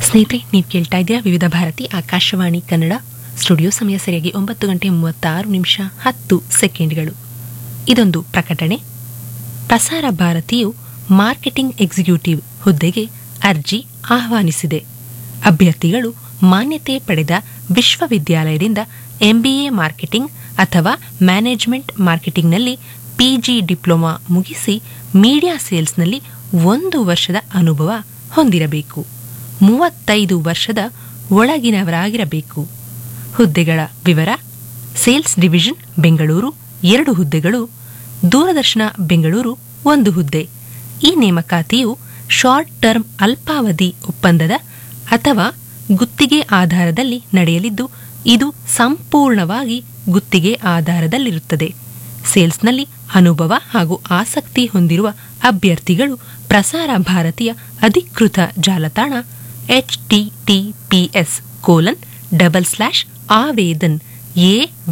ಸ್ನೇಹಿತರೆ ನೀವು ಕೇಳ್ತಾ ಇದ್ದೀರಾ ವಿವಿಧ ಭಾರತಿ ಆಕಾಶವಾಣಿ ಕನ್ನಡ ಸ್ಟುಡಿಯೋ ಸಮಯ ಸರಿಯಾಗಿ ಒಂಬತ್ತು ಗಂಟೆ ಮೂವತ್ತಾರು ನಿಮಿಷ ಹತ್ತು ಸೆಕೆಂಡ್ಗಳು ಇದೊಂದು ಪ್ರಕಟಣೆ ಪ್ರಸಾರ ಭಾರತಿಯು ಮಾರ್ಕೆಟಿಂಗ್ ಎಕ್ಸಿಕ್ಯೂಟಿವ್ ಹುದ್ದೆಗೆ ಅರ್ಜಿ ಆಹ್ವಾನಿಸಿದೆ ಅಭ್ಯರ್ಥಿಗಳು ಮಾನ್ಯತೆ ಪಡೆದ ವಿಶ್ವವಿದ್ಯಾಲಯದಿಂದ ಎಂಬಿಎ ಮಾರ್ಕೆಟಿಂಗ್ ಅಥವಾ ಮ್ಯಾನೇಜ್ಮೆಂಟ್ ಮಾರ್ಕೆಟಿಂಗ್ನಲ್ಲಿ ಪಿಜಿ ಡಿಪ್ಲೊಮಾ ಮುಗಿಸಿ ಮೀಡಿಯಾ ಸೇಲ್ಸ್ನಲ್ಲಿ ಒಂದು ವರ್ಷದ ಅನುಭವ ಹೊಂದಿರಬೇಕು ಮೂವತ್ತೈದು ವರ್ಷದ ಒಳಗಿನವರಾಗಿರಬೇಕು ಹುದ್ದೆಗಳ ವಿವರ ಸೇಲ್ಸ್ ಡಿವಿಷನ್ ಬೆಂಗಳೂರು ಎರಡು ಹುದ್ದೆಗಳು ದೂರದರ್ಶನ ಬೆಂಗಳೂರು ಒಂದು ಹುದ್ದೆ ಈ ನೇಮಕಾತಿಯು ಶಾರ್ಟ್ ಟರ್ಮ್ ಅಲ್ಪಾವಧಿ ಒಪ್ಪಂದದ ಅಥವಾ ಗುತ್ತಿಗೆ ಆಧಾರದಲ್ಲಿ ನಡೆಯಲಿದ್ದು ಇದು ಸಂಪೂರ್ಣವಾಗಿ ಗುತ್ತಿಗೆ ಆಧಾರದಲ್ಲಿರುತ್ತದೆ ಸೇಲ್ಸ್ನಲ್ಲಿ ಅನುಭವ ಹಾಗೂ ಆಸಕ್ತಿ ಹೊಂದಿರುವ ಅಭ್ಯರ್ಥಿಗಳು ಪ್ರಸಾರ ಭಾರತೀಯ ಅಧಿಕೃತ ಜಾಲತಾಣ H T T P S colon double slash Avedan A